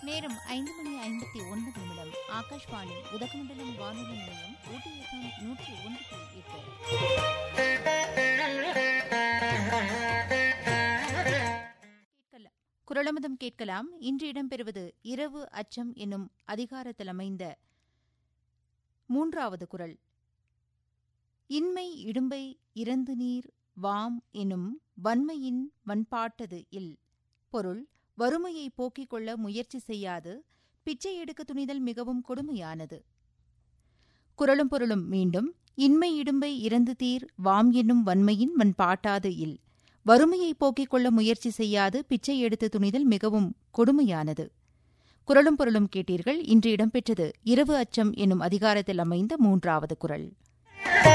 நேரம் ஐந்து மணி ஐம்பத்தி ஒன்பது நிமிடம் ஆகாஷ்வாணி உதகமண்டலம் வானொலி நிலையம் ஊட்டி எஃப்எம் நூற்றி ஒன்று புள்ளி எட்டு கேட்கலாம். குரலமுதம் கேட்கலாம் இன்று இடம்பெறுவது இரவு அச்சம் என்னும் அதிகாரத்தில் அமைந்த மூன்றாவது குரல் இன்மை இடும்பை இறந்து நீர் வாம் எனும் வன்மையின் வன்பாட்டது இல் பொருள் வறுமையை போக்கிக் கொள்ள முயற்சி செய்யாது பிச்சை எடுக்க துணிதல் மிகவும் கொடுமையானது குரலும் பொருளும் மீண்டும் இன்மை இடும்பை இறந்து தீர் வாம் என்னும் வன்மையின் வன்பாட்டாது இல் வறுமையை போக்கிக் கொள்ள முயற்சி செய்யாது பிச்சை எடுத்து துணிதல் மிகவும் கொடுமையானது குரலும் பொருளும் கேட்டீர்கள் இன்று இடம்பெற்றது இரவு அச்சம் என்னும் அதிகாரத்தில் அமைந்த மூன்றாவது குரல்